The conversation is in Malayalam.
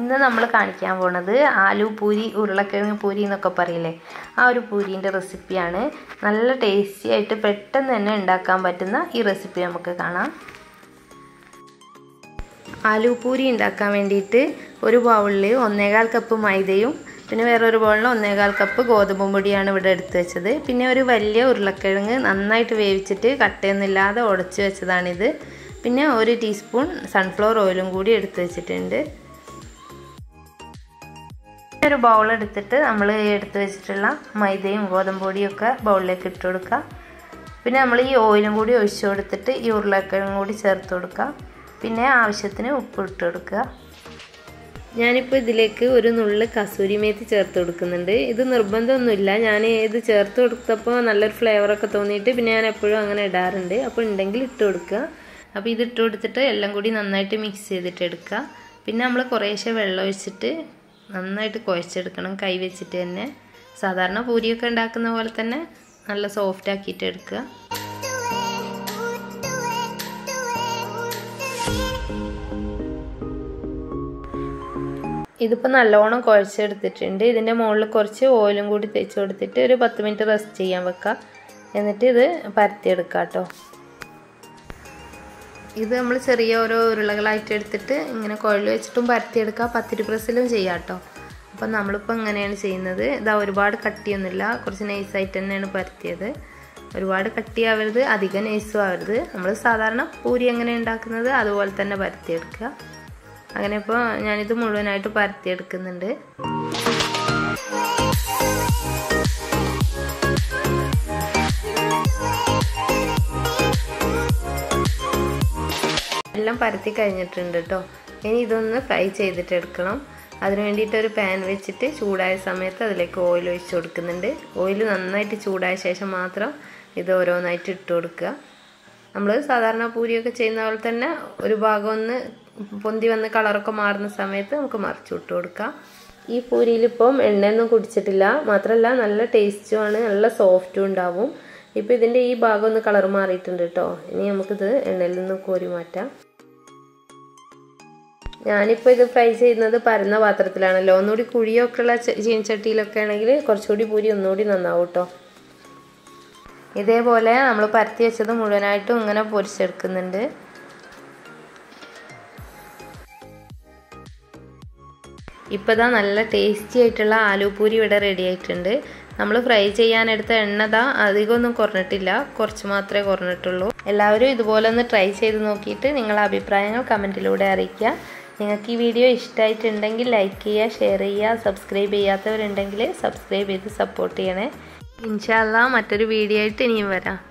ഇന്ന് നമ്മൾ കാണിക്കാൻ പോണത് ആലു പൂരി ഉരുളക്കിഴങ്ങ് പൂരി എന്നൊക്കെ പറയില്ലേ ആ ഒരു പൂരീൻ്റെ റെസിപ്പിയാണ് നല്ല ടേസ്റ്റി ആയിട്ട് പെട്ടെന്ന് തന്നെ ഉണ്ടാക്കാൻ പറ്റുന്ന ഈ റെസിപ്പി നമുക്ക് കാണാം ആലു പൂരി ഉണ്ടാക്കാൻ വേണ്ടിയിട്ട് ഒരു ബൗളിൽ ഒന്നേകാൽ കപ്പ് മൈദയും പിന്നെ വേറൊരു ബൗളിൽ ഒന്നേകാൽ കപ്പ് ഗോതമ്പ് പൊടിയാണ് ഇവിടെ എടുത്തു വെച്ചത് പിന്നെ ഒരു വലിയ ഉരുളക്കിഴങ്ങ് നന്നായിട്ട് വേവിച്ചിട്ട് കട്ടയൊന്നുമില്ലാതെ ഉടച്ച് വെച്ചതാണിത് പിന്നെ ഒരു ടീസ്പൂൺ സൺഫ്ലവർ ഓയിലും കൂടി എടുത്തു വെച്ചിട്ടുണ്ട് ഒരു ബൗൾ എടുത്തിട്ട് നമ്മൾ എടുത്തു വെച്ചിട്ടുള്ള മൈദയും ഗോതമ്പ് പൊടിയും ഒക്കെ ബൗളിലേക്ക് ഇട്ട് കൊടുക്കുക പിന്നെ നമ്മൾ ഈ ഓയിലും കൂടി ഒഴിച്ചു കൊടുത്തിട്ട് ഈ ഉരുളക്കിഴങ്ങും കൂടി ചേർത്ത് കൊടുക്കുക പിന്നെ ആവശ്യത്തിന് ഉപ്പ് ഇട്ട് കൊടുക്കുക ഞാനിപ്പോൾ ഇതിലേക്ക് ഒരു നുള്ള് കസൂരി മേത്തി ചേർത്ത് കൊടുക്കുന്നുണ്ട് ഇത് നിർബന്ധമൊന്നുമില്ല ഞാൻ ഇത് ചേർത്ത് കൊടുത്തപ്പോൾ നല്ലൊരു ഫ്ലേവറൊക്കെ തോന്നിയിട്ട് പിന്നെ ഞാൻ എപ്പോഴും അങ്ങനെ ഇടാറുണ്ട് അപ്പോൾ ഉണ്ടെങ്കിൽ ഇട്ട് കൊടുക്കുക അപ്പോൾ ഇത് ഇട്ട് കൊടുത്തിട്ട് എല്ലാം കൂടി നന്നായിട്ട് മിക്സ് ചെയ്തിട്ട് എടുക്കുക പിന്നെ നമ്മൾ കുറേശ്ശെ വെള്ളം ഒഴിച്ചിട്ട് നന്നായിട്ട് കുഴച്ചെടുക്കണം കൈ വെച്ചിട്ട് തന്നെ സാധാരണ പൂരിയൊക്കെ ഉണ്ടാക്കുന്ന പോലെ തന്നെ നല്ല സോഫ്റ്റ് ആക്കിയിട്ട് എടുക്കുക ഇതിപ്പോൾ നല്ലോണം കുഴച്ചെടുത്തിട്ടുണ്ട് ഇതിൻ്റെ മുകളിൽ കുറച്ച് ഓയിലും കൂടി തേച്ച് കൊടുത്തിട്ട് ഒരു പത്ത് മിനിറ്റ് റെസ്റ്റ് ചെയ്യാൻ വെക്കാം എന്നിട്ട് ഇത് പരത്തിയെടുക്കാം കേട്ടോ ഇത് നമ്മൾ ചെറിയ ഓരോ ഉരുളകളായിട്ട് എടുത്തിട്ട് ഇങ്ങനെ കുഴൽ വെച്ചിട്ടും പരത്തിയെടുക്കുക പത്തിരി പ്രസ്സിലും ചെയ്യാം കേട്ടോ അപ്പം നമ്മളിപ്പോൾ ഇങ്ങനെയാണ് ചെയ്യുന്നത് ഇതാ ഒരുപാട് കട്ടിയൊന്നുമില്ല കുറച്ച് നൈസായിട്ട് തന്നെയാണ് പരത്തിയത് ഒരുപാട് കട്ടിയാവരുത് അധികം നൈസും ആവരുത് നമ്മൾ സാധാരണ പൂരി എങ്ങനെ ഉണ്ടാക്കുന്നത് അതുപോലെ തന്നെ പരത്തിയെടുക്കുക അങ്ങനെ ഇപ്പോൾ ഞാനിത് മുഴുവനായിട്ട് പരത്തിയെടുക്കുന്നുണ്ട് എല്ലാം പരത്തി കഴിഞ്ഞിട്ടുണ്ട് കേട്ടോ ഇനി ഇതൊന്ന് ഫ്രൈ ചെയ്തിട്ട് എടുക്കണം അതിന് വേണ്ടിയിട്ട് ഒരു പാൻ വെച്ചിട്ട് ചൂടായ സമയത്ത് അതിലേക്ക് ഓയിൽ ഒഴിച്ച് കൊടുക്കുന്നുണ്ട് ഓയിൽ നന്നായിട്ട് ചൂടായ ശേഷം മാത്രം ഇത് ഓരോന്നായിട്ട് ഇട്ട് കൊടുക്കുക നമ്മൾ സാധാരണ പൂരിയൊക്കെ ചെയ്യുന്ന പോലെ തന്നെ ഒരു ഭാഗം ഒന്ന് പൊന്തി വന്ന് കളറൊക്കെ മാറുന്ന സമയത്ത് നമുക്ക് മറിച്ചു വിട്ട് കൊടുക്കാം ഈ പൂരിയിലിപ്പം എണ്ണയൊന്നും കുടിച്ചിട്ടില്ല മാത്രമല്ല നല്ല ടേസ്റ്റുമാണ് നല്ല സോഫ്റ്റും ഉണ്ടാവും ഇപ്പം ഇതിൻ്റെ ഈ ഭാഗം ഒന്ന് കളർ മാറിയിട്ടുണ്ട് കേട്ടോ ഇനി നമുക്കിത് എണ്ണയിൽ നിന്ന് കോരി മാറ്റാം ഞാനിപ്പോൾ ഇത് ഫ്രൈ ചെയ്യുന്നത് പരന്ന പാത്രത്തിലാണല്ലോ ഒന്നുകൂടി കുഴിയൊക്കെ ഉള്ള ചീനച്ചട്ടിയിലൊക്കെ ആണെങ്കിൽ കുറച്ചുകൂടി പൂരി ഒന്നുകൂടി നന്നാവും കേട്ടോ ഇതേപോലെ നമ്മൾ പരത്തി വെച്ചത് മുഴുവനായിട്ടും ഇങ്ങനെ പൊരിച്ചെടുക്കുന്നുണ്ട് ഇപ്പോൾ ഇതാ നല്ല ടേസ്റ്റി ആയിട്ടുള്ള ആലുപൂരി ഇവിടെ റെഡി ആയിട്ടുണ്ട് നമ്മൾ ഫ്രൈ ചെയ്യാനെടുത്ത എണ്ണ ദാ അധികമൊന്നും കുറഞ്ഞിട്ടില്ല കുറച്ച് മാത്രമേ കുറഞ്ഞിട്ടുള്ളൂ എല്ലാവരും ഇതുപോലെ ഒന്ന് ട്രൈ ചെയ്ത് നോക്കിയിട്ട് നിങ്ങളുടെ അഭിപ്രായങ്ങൾ കമൻറ്റിലൂടെ അറിയിക്കുക നിങ്ങൾക്ക് ഈ വീഡിയോ ഇഷ്ടമായിട്ടുണ്ടെങ്കിൽ ലൈക്ക് ചെയ്യുക ഷെയർ ചെയ്യുക സബ്സ്ക്രൈബ് ചെയ്യാത്തവരുണ്ടെങ്കിൽ സബ്സ്ക്രൈബ് ചെയ്ത് സപ്പോർട്ട് ചെയ്യണേ ഇൻഷാല്ല മറ്റൊരു വീഡിയോ ആയിട്ട് ഇനിയും വരാം